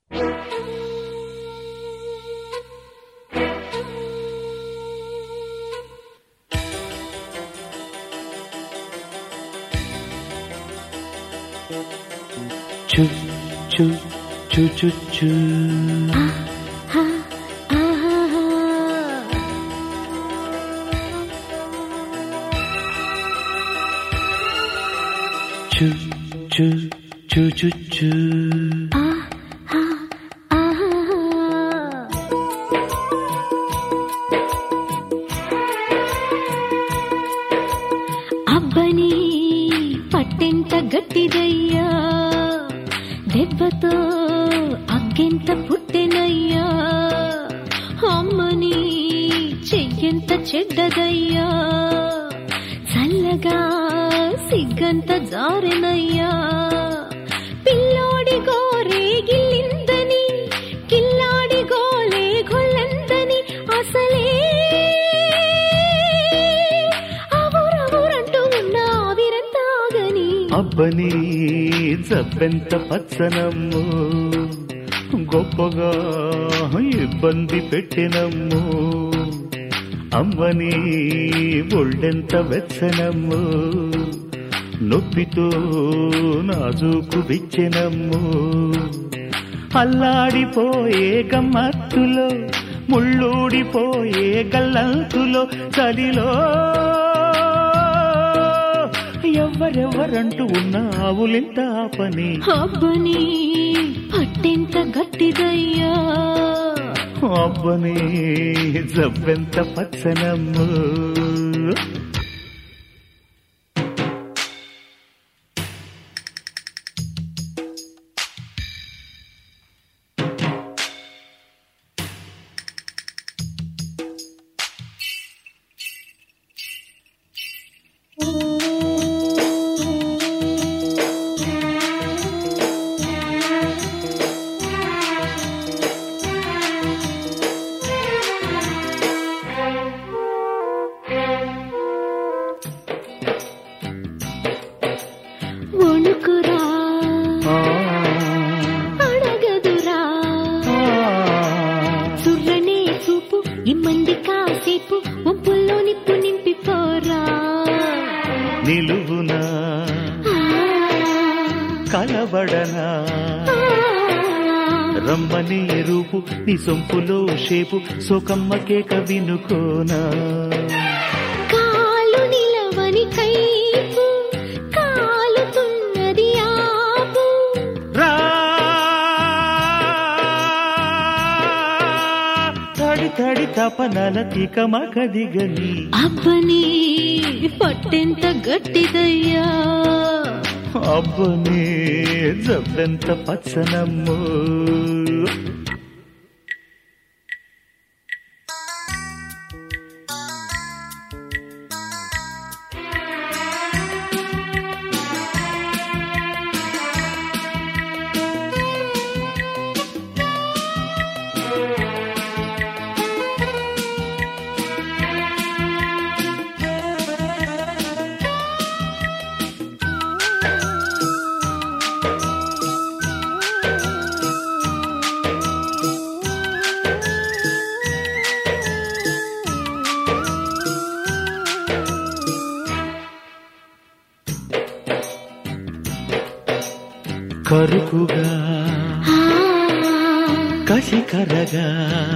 చు చు చు చు చు చు చు చు చు చు అబ్బని పట్టెంత గట్టిదయ్యా దెబ్బతో అక్కెంత పుట్టెనయ్యా అమ్మని చెయ్యంత చెడ్డదయ్యా చల్లగా సిగ్గంత జారెనయ్యా పిల్లోడి గోరే గిల్లిందని కిల్లాడి గోలే గొల్లందని అసలే అవురవురంటూ ఉన్న ఆవిరంతాగని అబ్బని జబ్బెంత పచ్చనమ్ము గొప్పగా ఇబ్బంది పెట్టినమ్ము అమ్మని ఒళ్ళెంత వెచ్చనమ్ము నొప్పితో నాజూకు విచ్చెనమ్ము అల్లాడిపోయే గమ్మత్తులో ముళ్ళూడిపోయే గల్లంతులో చలిలో ఎవరెవరంటూ ఉన్న ఆవులింత పని అబ్బని పట్టెంత గట్టిదయ్యా అబ్బని జబ్బెంత పచ్చనమ్ము వణుకురా ఆ, అడగదురా ఆ, సుర్రనే చూపు ఇమ్మంది కాసేపు ఒప్పుల్లో నిప్పు నింపిపోరా నిలువునా ఆ, కలబడనా ఆ, రమ్మని రూపు నీ సొంపులో షేపు సోకమ్మకే కవినుకోనా కాలు నిలవని కైపు కాలుతున్నది ఆపు రా తడి తడి తపనల తికమకదిగని అబ్బని పట్టెంత గట్టిదయ్యా అబ్బని జబ్బెంత పచ్చనమ్ము కరుకుగా ఆ, కసికరగా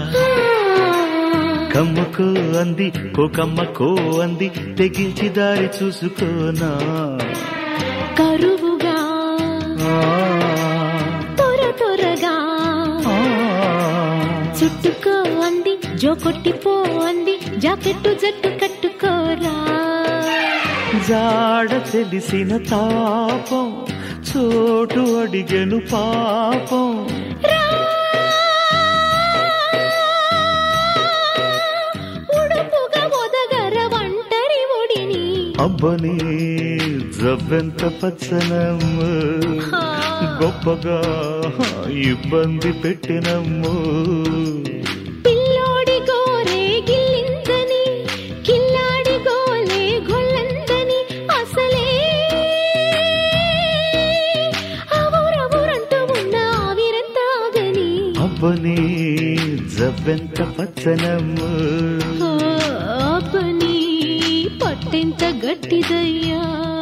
కమ్మకో అంది కోకమ్మకో అంది తెగించి దారి చూసుకోనా కరువుగా ఆ, త్వర త్వరగా ఆ, చుట్టుకో అంది జో కొట్టిపో అంది జాకెట్టు జట్టు కట్టుకోరా జాడ తెలిసిన తాపం చోటు అడిగెను పాపం రా. ఉడుపుగా ఒదగర ఒంటరి ఒడిని అబ్బని జబ్బెంత పచ్చనమ్ము ఆ, గొప్పగా ఇబ్బంది పెట్టినమ్ము పిల్లోడి గోరే గిల్లిందని కిల్లాడి గోలే గొల్లందని అసలే అవురవురంటూ ఉన్న ఆవిరంతాగని అబ్బని జవ్వెంత పచ్చనమ్ము ఆ పని పట్టెంత గట్టిదయ్యా